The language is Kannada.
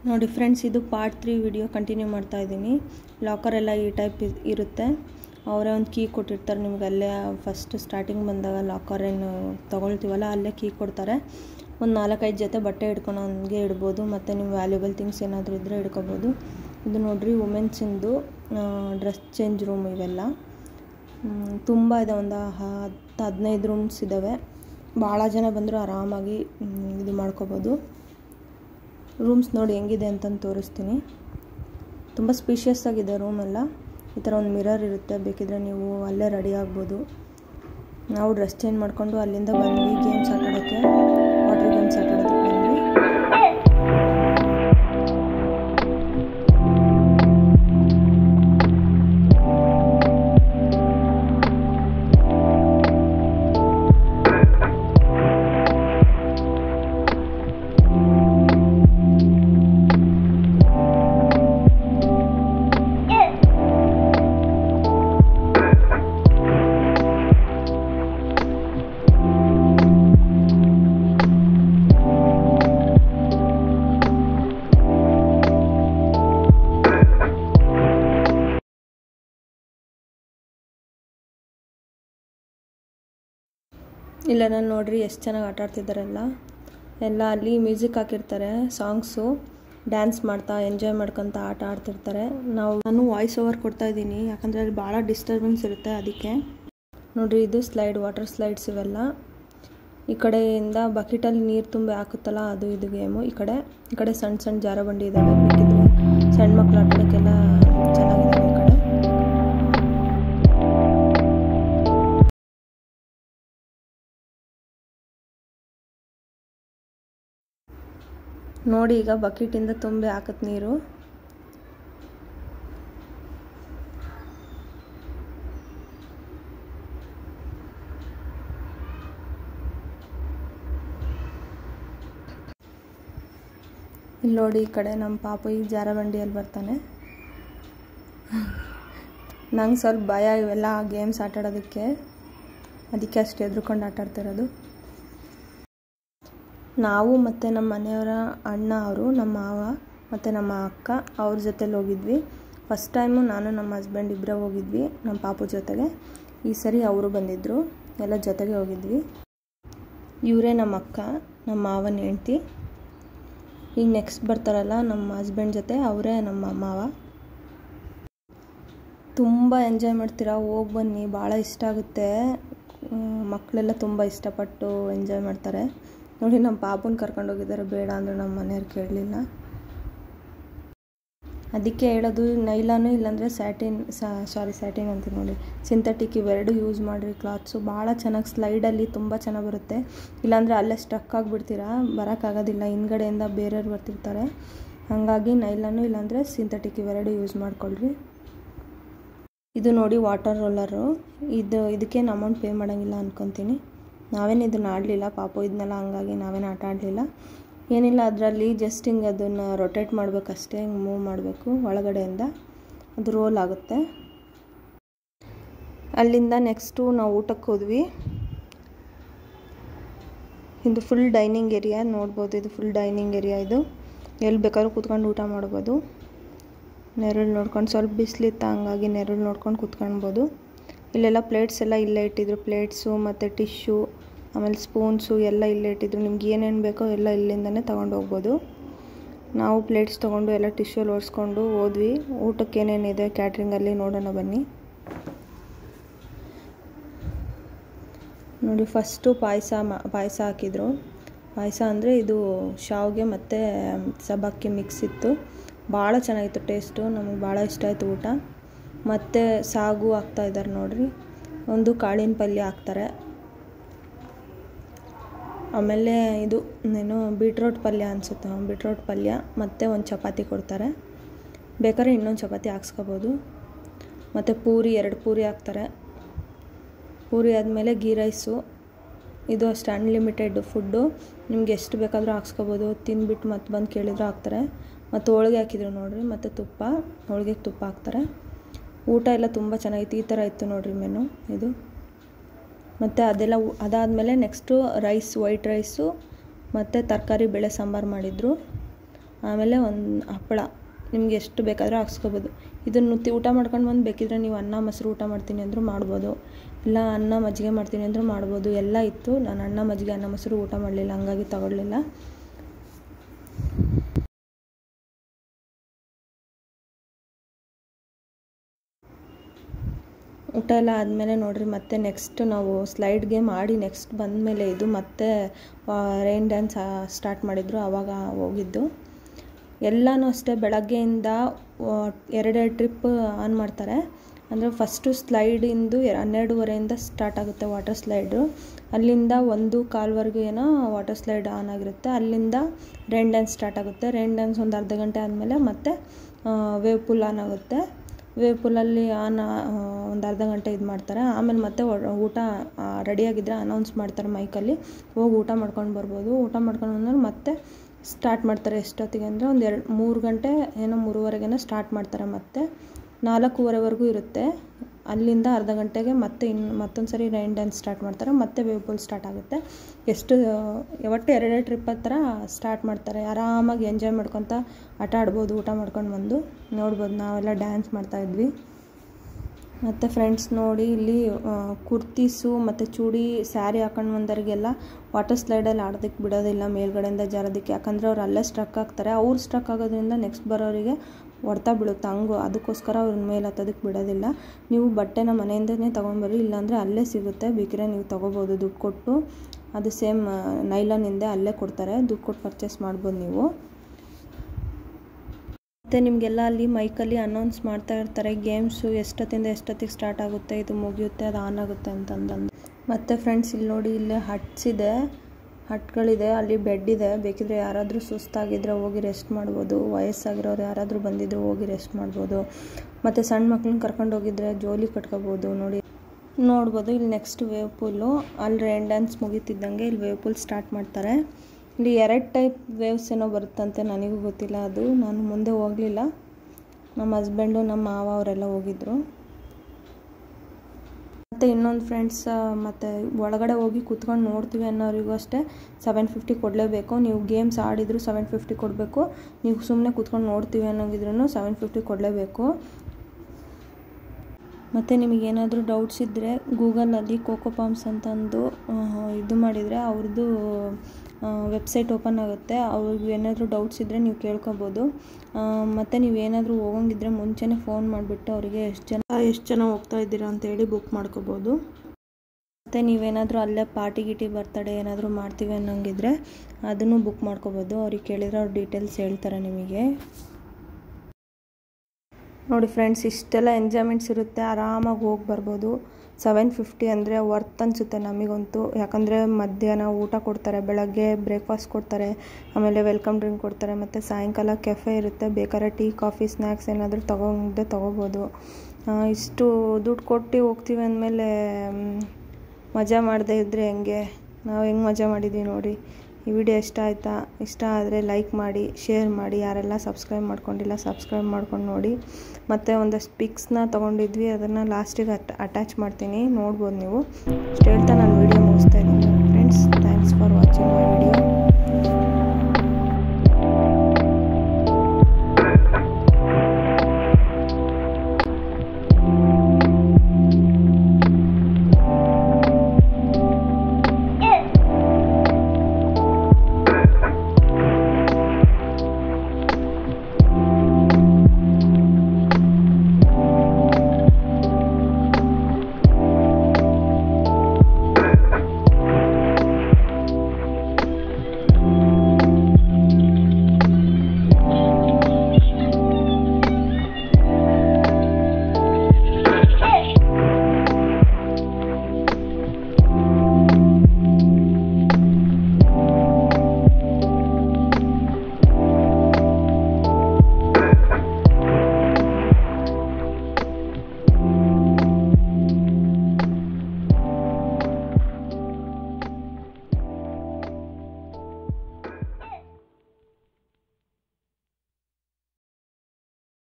ನೋಡಿ ಫ್ರೆಂಡ್ಸ್ ಇದು ಪಾರ್ಟ್ ತ್ರೀ ವಿಡಿಯೋ ಕಂಟಿನ್ಯೂ ಮಾಡ್ತಾ ಇದ್ದೀನಿ ಲಾಕರ್ ಎಲ್ಲ ಈ ಟೈಪ್ ಇರುತ್ತೆ ಅವರೇ ಒಂದು ಕೀ ಕೊಟ್ಟಿರ್ತಾರೆ ನಿಮ್ಗೆ ಅಲ್ಲೇ ಫಸ್ಟ್ ಸ್ಟಾರ್ಟಿಂಗ್ ಬಂದಾಗ ಲಾಕರ್ ಏನು ತೊಗೊಳ್ತೀವಲ್ಲ ಅಲ್ಲೇ ಕೀ ಕೊಡ್ತಾರೆ ಒಂದು ನಾಲ್ಕೈದು ಜೊತೆ ಬಟ್ಟೆ ಹಿಡ್ಕೊಂಡು ಹಂಗೆ ಇಡ್ಬೋದು ಮತ್ತು ನಿಮ್ಮ ವ್ಯಾಲ್ಯೂಬಲ್ ಥಿಂಗ್ಸ್ ಏನಾದರೂ ಇದ್ದರೆ ಹಿಡ್ಕೊಬೋದು ಇದು ನೋಡ್ರಿ ವುಮೆನ್ಸಿಂದು ಡ್ರೆಸ್ ಚೇಂಜ್ ರೂಮ್ ಇವೆಲ್ಲ ತುಂಬ ಇದೆ ಒಂದು ಹತ್ತು ಹದಿನೈದು ರೂಮ್ಸ್ ಇದ್ದಾವೆ ಭಾಳ ಜನ ಬಂದರೂ ಆರಾಮಾಗಿ ಇದು ಮಾಡ್ಕೋಬೋದು ರೂಮ್ಸ್ ನೋಡಿ ಹೆಂಗಿದೆ ಅಂತಂದು ತೋರಿಸ್ತೀನಿ ತುಂಬ ಸ್ಪೀಷಿಯಸ್ ಆಗಿದೆ ರೂಮೆಲ್ಲ ಈ ಥರ ಒಂದು ಮಿರರ್ ಇರುತ್ತೆ ಬೇಕಿದ್ರೆ ನೀವು ಅಲ್ಲೇ ರೆಡಿ ಆಗ್ಬೋದು ನಾವು ಡ್ರೆಸ್ ಚೇಂಜ್ ಮಾಡಿಕೊಂಡು ಅಲ್ಲಿಂದ ಬಂದ್ವಿ ಗೇಮ್ಸ್ ಆಟಾಡೋಕ್ಕೆ ವಾಟರ್ ಗೇಮ್ಸ್ ಆಟಾಡೋದಕ್ಕೆ ಬಂದ್ವಿ ಇಲ್ಲೆಲ್ಲ ನೋಡ್ರಿ ಎಷ್ಟು ಚೆನ್ನಾಗಿ ಆಟ ಆಡ್ತಿದ್ದಾರೆಲ್ಲ ಎಲ್ಲ ಅಲ್ಲಿ ಮ್ಯೂಸಿಕ್ ಹಾಕಿರ್ತಾರೆ ಸಾಂಗ್ಸು ಡ್ಯಾನ್ಸ್ ಮಾಡ್ತಾ ಎಂಜಾಯ್ ಮಾಡ್ಕೊತ ಆಟ ಆಡ್ತಿರ್ತಾರೆ ನಾವು ನಾನು ವಾಯ್ಸ್ ಓವರ್ ಕೊಡ್ತಾ ಇದ್ದೀನಿ ಯಾಕಂದರೆ ಅಲ್ಲಿ ಭಾಳ ಡಿಸ್ಟರ್ಬೆನ್ಸ್ ಇರುತ್ತೆ ಅದಕ್ಕೆ ನೋಡ್ರಿ ಇದು ಸ್ಲೈಡ್ ವಾಟರ್ ಸ್ಲೈಡ್ಸ್ ಇವೆಲ್ಲ ಈ ಕಡೆಯಿಂದ ಬಕೆಟಲ್ಲಿ ನೀರು ತುಂಬಿ ಹಾಕುತ್ತಲ್ಲ ಅದು ಇದು ಗೇಮು ಈ ಕಡೆ ಈ ಕಡೆ ಸಣ್ಣ ಸಣ್ಣ ಜಾರ ಬಂಡಿ ಇದ್ದಾವೆ ಬೇಕಿದ್ರೆ ಸಣ್ಣ ಮಕ್ಳು ಆಟಾಡೋಕ್ಕೆಲ್ಲ ಚೆನ್ನಾಗಿದ್ದಾವೆ ಈ ಕಡೆ ನೋಡಿ ಈಗ ಬಕೆಟಿಂದ ತುಂಬಿ ಹಾಕತ್ ನೀರು ಇಲ್ಲಿ ನೋಡಿ ಈ ಕಡೆ ನಮ್ಮ ಪಾಪು ಈಗ ಜಾರಬಂಡಿಯಲ್ಲಿ ಬರ್ತಾನೆ ನಂಗೆ ಸ್ವಲ್ಪ ಭಯ ಇವೆಲ್ಲ ಗೇಮ್ಸ್ ಆಟಾಡೋದಕ್ಕೆ ಅದಕ್ಕೆ ಅಷ್ಟು ಎದ್ರುಕೊಂಡು ಆಟ ಆಡ್ತಿರೋದು ನಾವು ಮತ್ತು ನಮ್ಮ ಮನೆಯವರ ಅಣ್ಣ ಅವರು ನಮ್ಮ ಮಾವ ಮತ್ತು ನಮ್ಮ ಅಕ್ಕ ಅವ್ರ ಜೊತೆಲಿ ಹೋಗಿದ್ವಿ ಫಸ್ಟ್ ಟೈಮು ನಾನು ನಮ್ಮ ಹಸ್ಬೆಂಡ್ ಇಬ್ಬರೇ ಹೋಗಿದ್ವಿ ನಮ್ಮ ಪಾಪು ಜೊತೆಗೆ ಈ ಸರಿ ಅವರು ಬಂದಿದ್ದರು ಎಲ್ಲ ಜೊತೆಗೆ ಹೋಗಿದ್ವಿ ಇವರೇ ನಮ್ಮ ಅಕ್ಕ ನಮ್ಮ ಮಾವನ ಹೆಂಡ್ತಿ ಈಗ ನೆಕ್ಸ್ಟ್ ಬರ್ತಾರಲ್ಲ ನಮ್ಮ ಹಸ್ಬೆಂಡ್ ಜೊತೆ ಅವರೇ ನಮ್ಮ ಮಾವ ತುಂಬ ಎಂಜಾಯ್ ಮಾಡ್ತೀರಾ ಹೋಗಿ ಬನ್ನಿ ಭಾಳ ಇಷ್ಟ ಆಗುತ್ತೆ ಮಕ್ಕಳೆಲ್ಲ ತುಂಬ ಇಷ್ಟಪಟ್ಟು ಎಂಜಾಯ್ ಮಾಡ್ತಾರೆ ನೋಡಿ ನಮ್ಮ ಪಾಪನ ಕರ್ಕೊಂಡು ಹೋಗಿದ್ದಾರೆ ಬೇಡ ಅಂದರೆ ನಮ್ಮ ಮನೆಯವ್ರು ಕೇಳಲಿಲ್ಲ ಅದಕ್ಕೆ ಹೇಳೋದು ನೈಲಾನು ಇಲ್ಲಾಂದರೆ ಸ್ಯಾಟಿನ್ ಸಾರಿ ಸ್ಯಾಟಿನ್ ಅಂತ ನೋಡಿ ಸಿಂಥೆಟಿಕ್ ಇವೆರಡು ಯೂಸ್ ಮಾಡಿರಿ ಕ್ಲಾತ್ಸು ಭಾಳ ಚೆನ್ನಾಗಿ ಸ್ಲೈಡಲ್ಲಿ ತುಂಬ ಚೆನ್ನಾಗಿ ಬರುತ್ತೆ ಇಲ್ಲಾಂದರೆ ಅಲ್ಲೇ ಸ್ಟಕ್ ಆಗಿಬಿಡ್ತೀರಾ ಬರೋಕ್ಕಾಗೋದಿಲ್ಲ ಹಿಂದ್ಗಡೆಯಿಂದ ಬೇರೆಯವ್ರು ಬರ್ತಿರ್ತಾರೆ ಹಾಗಾಗಿ ನೈಲಾನು ಇಲ್ಲಾಂದರೆ ಸಿಂಥೆಟಿಕ್ ಇವೆರಡು ಯೂಸ್ ಮಾಡ್ಕೊಳ್ರಿ ಇದು ನೋಡಿ ವಾಟರ್ ರೋಲರು ಇದು ಇದಕ್ಕೇನು ಅಮೌಂಟ್ ಪೇ ಮಾಡೋಂಗಿಲ್ಲ ಅಂದ್ಕೊತೀನಿ ನಾವೇನು ಇದನ್ನು ಆಡಲಿಲ್ಲ ಪಾಪು ಇದನ್ನೆಲ್ಲ ಹಂಗಾಗಿ ನಾವೇನು ಆಟ ಆಡಲಿಲ್ಲ ಏನಿಲ್ಲ ಅದರಲ್ಲಿ ಜಸ್ಟ್ ಹಿಂಗೆ ಅದನ್ನು ರೊಟೇಟ್ ಮಾಡಬೇಕಷ್ಟೇ ಹಿಂಗೆ ಮೂವ್ ಮಾಡಬೇಕು ಒಳಗಡೆಯಿಂದ ಅದು ರೋಲ್ ಆಗುತ್ತೆ ಅಲ್ಲಿಂದ ನೆಕ್ಸ್ಟು ನಾವು ಊಟಕ್ಕೆ ಹೋದ್ವಿ ಇದು ಫುಲ್ ಡೈನಿಂಗ್ ಏರಿಯಾ ನೋಡ್ಬೋದು ಇದು ಫುಲ್ ಡೈನಿಂಗ್ ಏರಿಯಾ ಇದು ಎಲ್ಲಿ ಬೇಕಾದ್ರೂ ಕೂತ್ಕೊಂಡು ಊಟ ಮಾಡ್ಬೋದು ನೆರಳು ನೋಡ್ಕೊಂಡು ಸ್ವಲ್ಪ ಬಿಸಿಲಿತ್ತು ಹಂಗಾಗಿ ನೆರಳು ನೋಡ್ಕೊಂಡು ಕೂತ್ಕೊಳ್ಬೋದು ಇಲ್ಲೆಲ್ಲ ಪ್ಲೇಟ್ಸ್ ಎಲ್ಲ ಇಲ್ಲೇ ಇಟ್ಟಿದ್ರು ಪ್ಲೇಟ್ಸು ಮತ್ತು ಟಿಶ್ಯೂ ಆಮೇಲೆ ಸ್ಪೂನ್ಸು ಎಲ್ಲ ಇಲ್ಲೇ ಇಟ್ಟಿದ್ರು ನಿಮ್ಗೆ ಏನೇನು ಬೇಕೋ ಎಲ್ಲ ಇಲ್ಲಿಂದನೇ ತೊಗೊಂಡು ಹೋಗ್ಬೋದು ನಾವು ಪ್ಲೇಟ್ಸ್ ತೊಗೊಂಡು ಎಲ್ಲ ಟಿಶ್ಯೂಲ್ಲಿ ಓಡಿಸ್ಕೊಂಡು ಹೋದ್ವಿ ಊಟಕ್ಕೆ ಏನೇನಿದೆ ಕ್ಯಾಟ್ರಿಂಗಲ್ಲಿ ನೋಡೋಣ ಬನ್ನಿ ನೋಡಿ ಫಸ್ಟು ಪಾಯಸ ಮಾ ಪಾಯಸ ಹಾಕಿದರು ಪಾಯಸ ಅಂದರೆ ಇದು ಶಾವಿಗೆ ಮತ್ತು ಸಬ್ಬಕ್ಕಿ ಮಿಕ್ಸ್ ಇತ್ತು ಭಾಳ ಚೆನ್ನಾಗಿತ್ತು ಟೇಸ್ಟು ನಮಗೆ ಭಾಳ ಇಷ್ಟ ಆಯಿತು ಊಟ ಮತ್ತು ಸಾಗು ಹಾಕ್ತಾಯಿದ್ದಾರೆ ನೋಡಿರಿ ಒಂದು ಕಾಳಿನ ಪಲ್ಯ ಹಾಕ್ತಾರೆ ಆಮೇಲೆ ಇದು ಏನು ಬೀಟ್ರೋಟ್ ಪಲ್ಯ ಅನಿಸುತ್ತೆ ಬೀಟ್ರೋಟ್ ಪಲ್ಯ ಮತ್ತು ಒಂದು ಚಪಾತಿ ಕೊಡ್ತಾರೆ ಬೇಕಾದ್ರೆ ಇನ್ನೊಂದು ಚಪಾತಿ ಹಾಕ್ಸ್ಕೊಬೋದು ಮತ್ತು ಪೂರಿ ಎರಡು ಪೂರಿ ಹಾಕ್ತಾರೆ ಪೂರಿ ಆದಮೇಲೆ ಗೀ ರೈಸು ಇದು ಅಷ್ಟು ಅನ್ಲಿಮಿಟೆಡ್ ಫುಡ್ಡು ನಿಮ್ಗೆ ಎಷ್ಟು ಬೇಕಾದರೂ ಹಾಕ್ಸ್ಕೊಬೋದು ತಿಂದ್ಬಿಟ್ಟು ಮತ್ತೆ ಬಂದು ಕೇಳಿದ್ರು ಹಾಕ್ತಾರೆ ಮತ್ತು ಹೋಳ್ಗೆ ಹಾಕಿದ್ರು ನೋಡಿರಿ ಮತ್ತು ತುಪ್ಪ ಹೋಳ್ಗೆಗೆ ತುಪ್ಪ ಹಾಕ್ತಾರೆ ಊಟ ಎಲ್ಲ ತುಂಬ ಚೆನ್ನಾಗಿತ್ತು ಈ ಥರ ಇತ್ತು ನೋಡಿರಿ ಮೆನು ಇದು ಮತ್ತು ಅದೆಲ್ಲ ಅದಾದಮೇಲೆ ನೆಕ್ಸ್ಟು ರೈಸ್ ವೈಟ್ ರೈಸು ಮತ್ತು ತರಕಾರಿ ಬೇಳೆ ಸಾಂಬಾರು ಮಾಡಿದರು ಆಮೇಲೆ ಒಂದು ಹಪ್ಪಳ ನಿಮ್ಗೆ ಎಷ್ಟು ಬೇಕಾದರೂ ಹಾಕ್ಸ್ಕೊಬೋದು ಇದನ್ನು ತಿ ಊಟ ಮಾಡ್ಕೊಂಡು ಬಂದು ಬೇಕಿದ್ರೆ ನೀವು ಅನ್ನ ಮೊಸರು ಊಟ ಮಾಡ್ತೀನಿ ಅಂದರೂ ಮಾಡ್ಬೋದು ಇಲ್ಲ ಅನ್ನ ಮಜ್ಜಿಗೆ ಮಾಡ್ತೀನಿ ಅಂದರೂ ಮಾಡ್ಬೋದು ಎಲ್ಲ ಇತ್ತು ನಾನು ಅನ್ನ ಮಜ್ಜಿಗೆ ಅನ್ನ ಮೊಸರು ಊಟ ಮಾಡಲಿಲ್ಲ ಹಂಗಾಗಿ ತಗೊಳ್ಳಿಲ್ಲ ಊಟ ಎಲ್ಲ ಆದಮೇಲೆ ನೋಡಿರಿ ಮತ್ತೆ ನೆಕ್ಸ್ಟ್ ನಾವು ಸ್ಲೈಡ್ ಗೇಮ್ ಆಡಿ ನೆಕ್ಸ್ಟ್ ಬಂದಮೇಲೆ ಇದು ಮತ್ತೆ ರೈನ್ ಡ್ಯಾನ್ಸ್ ಸ್ಟಾರ್ಟ್ ಮಾಡಿದರು ಆವಾಗ ಹೋಗಿದ್ದು ಎಲ್ಲನೂ ಅಷ್ಟೇ ಬೆಳಗ್ಗೆಯಿಂದ ಎರಡೆರಡು ಟ್ರಿಪ್ ಆನ್ ಮಾಡ್ತಾರೆ ಅಂದರೆ ಫಸ್ಟು ಸ್ಲೈಡಿಂದು ಹನ್ನೆರಡುವರೆಯಿಂದ ಸ್ಟಾರ್ಟ್ ಆಗುತ್ತೆ ವಾಟರ್ ಸ್ಲೈಡು ಅಲ್ಲಿಂದ ಒಂದು ಕಾಲ್ವರೆಗೂ ಏನೋ ವಾಟರ್ ಸ್ಲೈಡ್ ಆನ್ ಆಗಿರುತ್ತೆ ಅಲ್ಲಿಂದ ರೈನ್ ಡ್ಯಾನ್ಸ್ ಸ್ಟಾರ್ಟ್ ಆಗುತ್ತೆ ರೈನ್ ಡ್ಯಾನ್ಸ್ ಒಂದು ಅರ್ಧ ಗಂಟೆ ಆದಮೇಲೆ ಮತ್ತೆ ವೇವ್ ಪೂಲ್ ಆನ್ ಆಗುತ್ತೆ ವೇವ್ ಪೂಲಲ್ಲಿ ಆನ್ ಒಂದು ಅರ್ಧ ಗಂಟೆ ಇದು ಮಾಡ್ತಾರೆ ಆಮೇಲೆ ಮತ್ತೆ ಊಟ ರೆಡಿಯಾಗಿದ್ದರೆ ಅನೌನ್ಸ್ ಮಾಡ್ತಾರೆ ಮೈಕಲ್ಲಿ ಹೋಗಿ ಊಟ ಮಾಡ್ಕೊಂಡು ಬರ್ಬೋದು ಊಟ ಮಾಡ್ಕೊಂಡು ಬಂದ್ರೆ ಮತ್ತೆ ಸ್ಟಾರ್ಟ್ ಮಾಡ್ತಾರೆ ಎಷ್ಟೊತ್ತಿಗೆ ಅಂದರೆ ಒಂದು ಎರಡು ಮೂರು ಗಂಟೆ ಏನೋ ಮೂರುವರೆಗೇನೋ ಸ್ಟಾರ್ಟ್ ಮಾಡ್ತಾರೆ ಮತ್ತೆ ನಾಲ್ಕೂವರೆವರೆಗೂ ಇರುತ್ತೆ ಅಲ್ಲಿಂದ ಅರ್ಧ ಗಂಟೆಗೆ ಮತ್ತೆ ಇನ್ನು ಮತ್ತೊಂದು ಸರಿ ರೈನ್ ಡ್ಯಾನ್ಸ್ ಸ್ಟಾರ್ಟ್ ಮಾಡ್ತಾರೆ ಮತ್ತೆ ವೇವ್ ಪೂಲ್ ಸ್ಟಾರ್ಟ್ ಆಗುತ್ತೆ ಎಷ್ಟು ಒಟ್ಟು ಎರಡೆರಡು ಟ್ರಿಪ್ ಹತ್ರ ಸ್ಟಾರ್ಟ್ ಮಾಡ್ತಾರೆ ಆರಾಮಾಗಿ ಎಂಜಾಯ್ ಮಾಡ್ಕೊತ ಆಟ ಆಡ್ಬೋದು ಊಟ ಮಾಡ್ಕೊಂಡು ಬಂದು ನೋಡ್ಬೋದು ನಾವೆಲ್ಲ ಡ್ಯಾನ್ಸ್ ಮಾಡ್ತಾಯಿದ್ವಿ ಮತ್ತು ಫ್ರೆಂಡ್ಸ್ ನೋಡಿ ಇಲ್ಲಿ ಕುರ್ತೀಸು ಮತ್ತು ಚೂಡಿ ಸ್ಯಾರಿ ಹಾಕೊಂಡು ಬಂದವರಿಗೆಲ್ಲ ವಾಟರ್ ಸ್ಲೈಡಲ್ಲಿ ಆಡೋದಕ್ಕೆ ಬಿಡೋದಿಲ್ಲ ಮೇಲ್ಗಡೆಯಿಂದ ಜಾರೋದಕ್ಕೆ ಯಾಕಂದರೆ ಅವ್ರು ಅಲ್ಲೇ ಸ್ಟ್ರಕ್ ಆಗ್ತಾರೆ ಅವ್ರು ಸ್ಟ್ರಕ್ ಆಗೋದ್ರಿಂದ ನೆಕ್ಸ್ಟ್ ಬರೋರಿಗೆ ಹೊಡ್ತಾ ಬೀಳುತ್ತೆ ಹಂಗು ಅದಕ್ಕೋಸ್ಕರ ಅವ್ರನ್ನ ಮೇಲೆ ಹತ್ತೋದಕ್ಕೆ ಬಿಡೋದಿಲ್ಲ ನೀವು ಬಟ್ಟೆನ ಮನೆಯಿಂದನೇ ತೊಗೊಂಬರ್ರಿ ಇಲ್ಲಾಂದರೆ ಅಲ್ಲೇ ಸಿಗುತ್ತೆ ಬೇಕಿದ್ರೆ ನೀವು ತೊಗೋಬೋದು ದುಡ್ಡು ಕೊಟ್ಟು ಅದು ಸೇಮ್ ನೈಲಾನಿಂದ ಅಲ್ಲೇ ಕೊಡ್ತಾರೆ ದುಡ್ಡು ಕೊಟ್ಟು ಪರ್ಚೇಸ್ ಮಾಡ್ಬೋದು ನೀವು ಮತ್ತು ನಿಮಗೆಲ್ಲ ಅಲ್ಲಿ ಮೈಕಲ್ಲಿ ಅನೌನ್ಸ್ ಮಾಡ್ತಾ ಇರ್ತಾರೆ ಗೇಮ್ಸು ಎಷ್ಟೊತ್ತಿಂದ ಎಷ್ಟೊತ್ತಿಗೆ ಸ್ಟಾರ್ಟ್ ಆಗುತ್ತೆ ಇದು ಮುಗಿಯುತ್ತೆ ಅದು ಆನ್ ಆಗುತ್ತೆ ಅಂತಂದಂದು ಮತ್ತು ಫ್ರೆಂಡ್ಸ್ ಇಲ್ಲಿ ನೋಡಿ ಇಲ್ಲಿ ಹಟ್ಸ್ ಇದೆ ಹಟ್ಗಳಿದೆ ಅಲ್ಲಿ ಬೆಡ್ ಇದೆ ಬೇಕಿದ್ರೆ ಯಾರಾದರೂ ಸುಸ್ತಾಗಿದ್ದರೆ ಹೋಗಿ ರೆಸ್ಟ್ ಮಾಡ್ಬೋದು ವಯಸ್ಸಾಗಿರೋರು ಯಾರಾದರೂ ಬಂದಿದ್ರು ಹೋಗಿ ರೆಸ್ಟ್ ಮಾಡ್ಬೋದು ಮತ್ತು ಸಣ್ಣ ಮಕ್ಳನ್ನ ಕರ್ಕೊಂಡು ಹೋಗಿದ್ರೆ ಜೋಲಿ ಕಟ್ಕೋಬೋದು ನೋಡಿ ನೋಡ್ಬೋದು ಇಲ್ಲಿ ನೆಕ್ಸ್ಟ್ ವೇವ್ ಪೂಲು ಅಲ್ಲಿ ರೈನ್ ಡ್ಯಾನ್ಸ್ ಮುಗೀತಿದ್ದಂಗೆ ಇಲ್ಲಿ ವೇವ್ ಪೂಲ್ ಸ್ಟಾರ್ಟ್ ಮಾಡ್ತಾರೆ ಇಲ್ಲಿ ಎರಡು ಟೈಪ್ ವೇವ್ಸ್ ಏನೋ ಬರುತ್ತಂತೆ ನನಗೂ ಗೊತ್ತಿಲ್ಲ ಅದು ನಾನು ಮುಂದೆ ಹೋಗಲಿಲ್ಲ ನಮ್ಮ ಹಸ್ಬೆಂಡು ನಮ್ಮ ಮಾವ ಅವರೆಲ್ಲ ಹೋಗಿದ್ರು ಮತ್ತು ಇನ್ನೊಂದು ಫ್ರೆಂಡ್ಸ್ ಮತ್ತು ಒಳಗಡೆ ಹೋಗಿ ಕೂತ್ಕೊಂಡು ನೋಡ್ತೀವಿ ಅನ್ನೋರಿಗೂ ಅಷ್ಟೇ ಸೆವೆನ್ ಫಿಫ್ಟಿ ಕೊಡಲೇಬೇಕು ನೀವು ಗೇಮ್ಸ್ ಆಡಿದ್ರು ಸೆವೆನ್ ಫಿಫ್ಟಿ ಕೊಡಬೇಕು ನೀವು ಸುಮ್ಮನೆ ಕೂತ್ಕೊಂಡು ನೋಡ್ತೀವಿ ಅನ್ನೋಗಿದ್ರೂ ಸೆವೆನ್ ಫಿಫ್ಟಿ ಕೊಡಲೇಬೇಕು ಮತ್ತು ನಿಮಗೇನಾದರೂ ಡೌಟ್ಸ್ ಇದ್ದರೆ ಗೂಗಲಲ್ಲಿ ಕೋಕೋ ಪಾಮ್ಸ್ ಅಂತಂದು ಇದು ಮಾಡಿದರೆ ಅವ್ರದ್ದು ವೆಬ್ಸೈಟ್ ಓಪನ್ ಆಗುತ್ತೆ ಅವ್ರಿಗೆ ಏನಾದರೂ ಡೌಟ್ಸ್ ಇದ್ದರೆ ನೀವು ಕೇಳ್ಕೊಬೋದು ಮತ್ತು ನೀವು ಏನಾದರೂ ಹೋಗಂಗಿದ್ರೆ ಮುಂಚೆನೇ ಫೋನ್ ಮಾಡಿಬಿಟ್ಟು ಅವರಿಗೆ ಎಷ್ಟು ಜನ ಎಷ್ಟು ಜನ ಹೋಗ್ತಾ ಇದ್ದೀರಾ ಅಂತೇಳಿ ಬುಕ್ ಮಾಡ್ಕೋಬೋದು ಮತ್ತು ನೀವೇನಾದರೂ ಅಲ್ಲೇ ಪಾರ್ಟಿ ಗಿಟಿ ಬರ್ತಡೇ ಏನಾದರೂ ಮಾಡ್ತೀವಿ ಅನ್ನೋಂಗಿದ್ರೆ ಅದನ್ನು ಬುಕ್ ಮಾಡ್ಕೋಬೋದು ಅವ್ರಿಗೆ ಕೇಳಿದ್ರೆ ಅವ್ರ ಡೀಟೇಲ್ಸ್ ಹೇಳ್ತಾರೆ ನಿಮಗೆ ನೋಡಿ ಫ್ರೆಂಡ್ಸ್ ಇಷ್ಟೆಲ್ಲ ಎಂಜಾಯ್ಮೆಂಟ್ಸ್ ಇರುತ್ತೆ ಆರಾಮಾಗಿ ಹೋಗಿ ಬರ್ಬೋದು ಸೆವೆನ್ ಫಿಫ್ಟಿ ಅಂದರೆ ವರ್ತ್ ಅನಿಸುತ್ತೆ ನಮಗಂತೂ ಯಾಕಂದರೆ ಮಧ್ಯಾಹ್ನ ಊಟ ಕೊಡ್ತಾರೆ ಬೆಳಗ್ಗೆ ಬ್ರೇಕ್ಫಾಸ್ಟ್ ಕೊಡ್ತಾರೆ ಆಮೇಲೆ ವೆಲ್ಕಮ್ ಡ್ರಿಂಕ್ ಕೊಡ್ತಾರೆ ಮತ್ತು ಸಾಯಂಕಾಲ ಕೆಫೆ ಇರುತ್ತೆ ಬೇಕಾದ್ರೆ ಟೀ ಕಾಫಿ ಸ್ನ್ಯಾಕ್ಸ್ ಏನಾದರೂ ತೊಗೊಂಡೆ ತೊಗೋಬೋದು ಇಷ್ಟು ದುಡ್ಡು ಕೊಟ್ಟು ಹೋಗ್ತೀವಿ ಅಂದಮೇಲೆ ಮಜಾ ಮಾಡದೇ ಇದ್ದರೆ ಹೆಂಗೆ ನಾವು ಹೆಂಗೆ ಮಜಾ ಮಾಡಿದ್ದೀವಿ ನೋಡಿ ಈ ವಿಡಿಯೋ ಇಷ್ಟ ಆಯಿತಾ ಇಷ್ಟ ಆದರೆ ಲೈಕ್ ಮಾಡಿ ಶೇರ್ ಮಾಡಿ ಯಾರೆಲ್ಲ ಸಬ್ಸ್ಕ್ರೈಬ್ ಮಾಡ್ಕೊಂಡಿಲ್ಲ ಸಬ್ಸ್ಕ್ರೈಬ್ ಮಾಡ್ಕೊಂಡು ನೋಡಿ ಮತ್ತು ಒಂದಷ್ಟು ಪಿಕ್ಸ್ನ ತೊಗೊಂಡಿದ್ವಿ ಅದನ್ನು ಲಾಸ್ಟಿಗೆ ಅಟ್ ಅಟ್ಯಾಚ್ ಮಾಡ್ತೀನಿ ನೋಡ್ಬೋದು ನೀವು ಇಷ್ಟು ಹೇಳ್ತಾ ನಾನು